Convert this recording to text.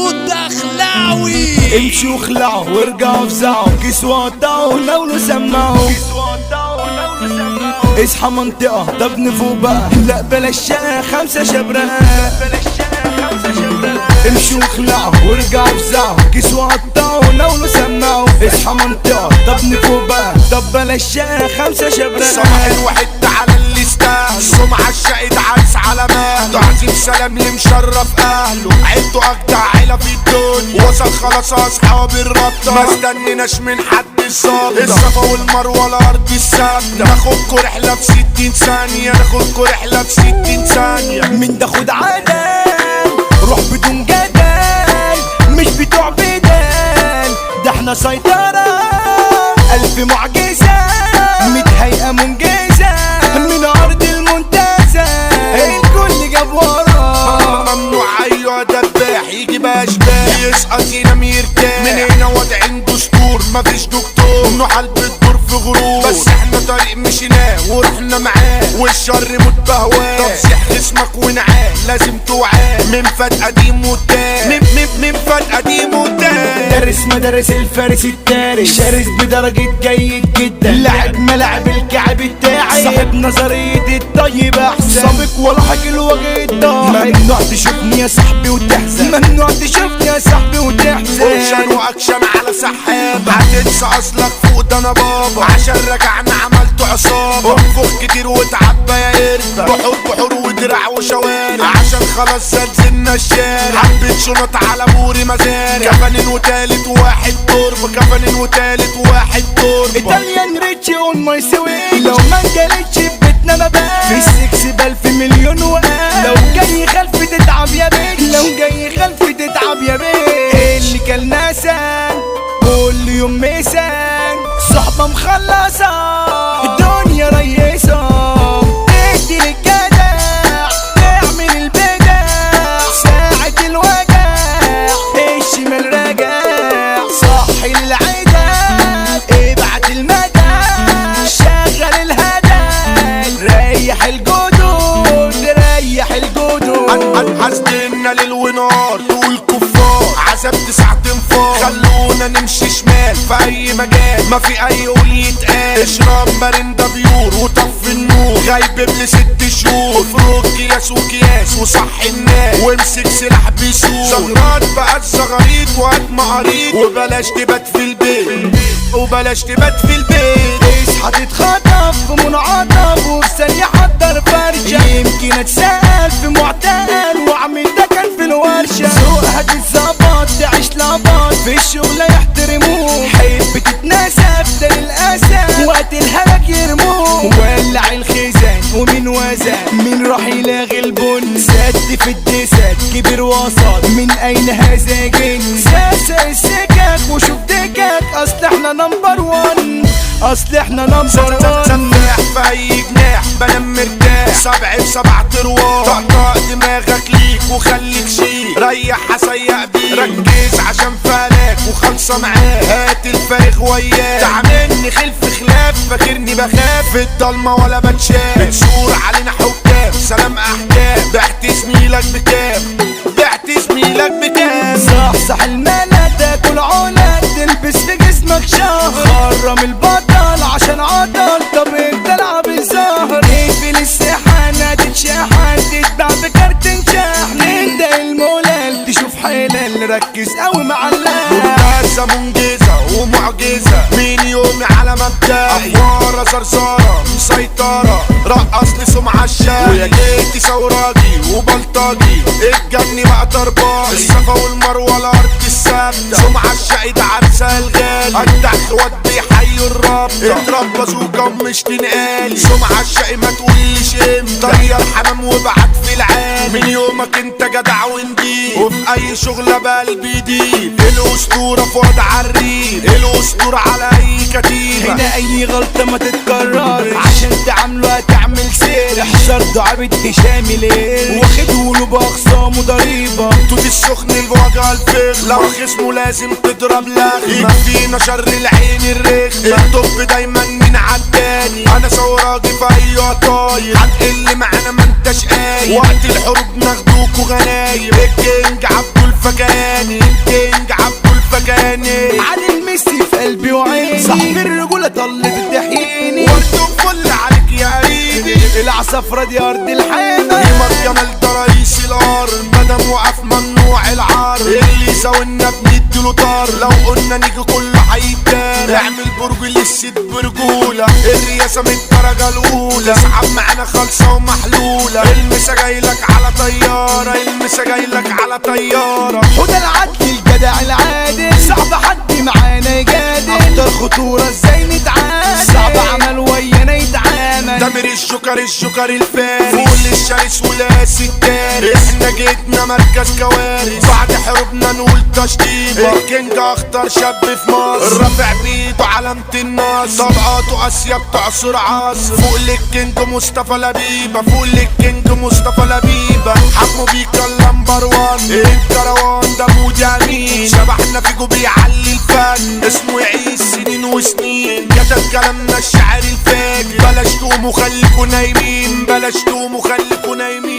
ميدو الدخلاوي امشوا واخلعوا وارجعوا افزعوا كسوة قطعوا ناولوا سمعوا اصحى منطقة طب نفوق بقى لا بلاش شقة خمسة شبرقة امشوا واخلعوا وارجعوا افزعوا كسوة قطعوا ناولوا سمعوا اصحى منطقة طب نفوق بقى طب بلاش شقة خمسة شبرقة صباح الواحد على اللي استاهل سمعة الشقد عرس على مهله عزيم سلام اللي مشرف اهله عيلته اجدع عيلة في الدنيا وصل خلاص اصحاب الرابطة ما استنيناش من حد الصابة الصفا والمروة الارض الثابتة ناخدكوا رحلة في ستين ثانية ناخدكوا رحلة في ستين ثانية من ده خد عدل روح بدون جدل مش بتوع بدل ده احنا سيطرة ألف معجزة ميت هيئة منجزة من أرض المنتزه الكل جاب ورا ممنوع ايوه دباح يجي باشباح يسقط ينام يرتاح من هنا وضعين دستور مفيش دكتور نحل بتدور في غرور بس احنا طريق مشيناه ورحنا معاه والشر موت بهواه طب سيح جسمك ونعاه لازم توعاه من فات قديم وتاه من من من فات قديم وتاه درس مدارس الفارس التاري شرس بدرجة جيد جدا لاعب ملاعب الكعب بتاعي صاحب نظرية الطيب احسن سابق ولاحق الوجه الضاحك ممنوع تشوفني يا صاحبي وتحزن ممنوع تشوفني يا صاحبي اوكشن وتحزن واكشن على سحابة هتنسى اصلك فوق ده انا بابا عشان رجعنا عملت عصابة انفخ كتير وتعبى يا قربة بحور بحور ودراع وشوارع عشان خلاص زلزلنا الشارع حبيت شنط على بوري مزارع كفنين وتالت واحد تربة كفنين وتالت واحد تربة ايطاليان ريتش اون ماي سوي لو ما انجلتش في بيتنا انا بقى في السكس بألف مليون وقال لو جاي خلفي تتعب يا بيت لو جاي خلفي تتعب يا بيت اللي كان ناسان كل يوم ميسان صحبة مخلصة الدنيا ريسة تدي للجدع تعمل البدع ساعة الوجع الشمال راجع صح العدا ابعت المدى شغل الهدى ريح الجدود ريح الجدود حسدنا ليل ونار تقول كفار عذاب تسعة انفار خلونا نمشي شمال في اي مجال ما في اي قول يتقال اشرب مرندة بيور وطفي النور غايب ابن ست شهور افرك كياس وكياس وصح الناس وامسك سلاح بيسور زغرات بقت زغاريت وقت مقاريط وبلاش تبات في البيت وبلاش تبات في البيت اصحى تتخطف في منعطف وفي ثانية حضر فرشة يمكن اتسأل في معتقل واعمل ده كان في الورشة ذوقها تتظبط تعيش لبط في الشغل يحترموه حب تتناسى ده للأسف وقت الهلك يرموه ولع الخزان ومن وزن من راح يلاغي البن سد في الدسات كبر وسط من اين هذا جن ساسة السكك وشوف دكك اصل احنا نمبر وان اصل احنا نمبر وان سفاح في اي جناح بنام مرتاح سبع بسبع ترواح طقطق دماغك ليك وخليك شيك ريح هسيق بيك ركز عشان فالك وخلصة معاك هات الفارغ وياك تعاملني خلف خلاف فاكرني بخاف في الضلمة ولا بتشاف بتشور علينا حكام سلام احكام بعت زميلك بكام بعت زميلك بكام صح صح الملا تاكل علا تلبس في جسمك شهر خرم البطل عشان عطل طب انت العب الزهر اقفل السحانة تتشحن تتباع بكارت شحن انت المولال تشوف حلال ركز قوي مع الله ممتازة منجزة ومعجزة من يومي على مبدأ أفوارة صرصارة مسيطرة رقص لي سمعة الشاي ويا جيتي ثوراجي وبلطجي اتجني بقى طرباي الصفا والمروة الأرض الثابتة سمعة الشقي ده عرسها الغالي أجدع اخوات بيحيوا الرابطة اتربى زوجة ومش تنقالي سمعة الشقي ما تقوليش امتى طير حمام وبعت في العالي من يومك انت جدع ونجيب وفي اي شغلة بقلبي دي الاسطورة في وضع الريد الاسطورة على اي كتيبة هنا اي غلطة ما تتكرر عشان تعمله هتعمل سير احذر دعابة هشام ليل واخد ولو باخصامه ضريبة توت السخن الوجع الفخ لو خصمه لازم تضرب لخمة يكفينا شر العين الرخمة الطب دايما من عالتاني انا ثوراجي في اي طاير هتقل معانا ما انتش قايل وقت الحروب ناخدوكوا غنايم الكينج عبده الفكاني كينج عبد الفكاني علي الميسي في قلبي وعيني صاحب الرجولة طلت الدحيني وردوا فل عليك يا قريبي العصافرة دي أرض الحامة قيمة جمال ده رئيس الارض مدام وقف ممنوع العار اللي يساوينا بنديله طار لو قلنا نيجي كله هيتدار اعمل برج للست برجولة الرياسة من الدرجة الأولى اسحب معانا خالصة ومحلولة المسا جايلك على طيارة المسا جايلك على طيارة حدى العدل الجدع العادل صعب حد معانا يجادل اكتر خطورة ازاي نتعامل صعب عمل ويانا يتعامل دمر الشكر الشكر الفارس فول الشرس ولاس الدارس احنا جيتنا مركز كوارث بعد حروبنا نقول تشطيبة الكينج اخطر شاب في مصر رافع بيده علامة النصر طبقاته اسيا بتعصر عصر فوق للكينج مصطفى لبيبة فوق للكينج مصطفى لبيبة حمو بيكا اللمبر وان الكروان ده مودي امين شبحنا فيكو بيعلي الفن اسمه يعيش سنين وسنين كتب كلامنا الشعر الفاجر بلاش تقوموا خليكوا نايمين بلاش تقوموا خليكوا نايمين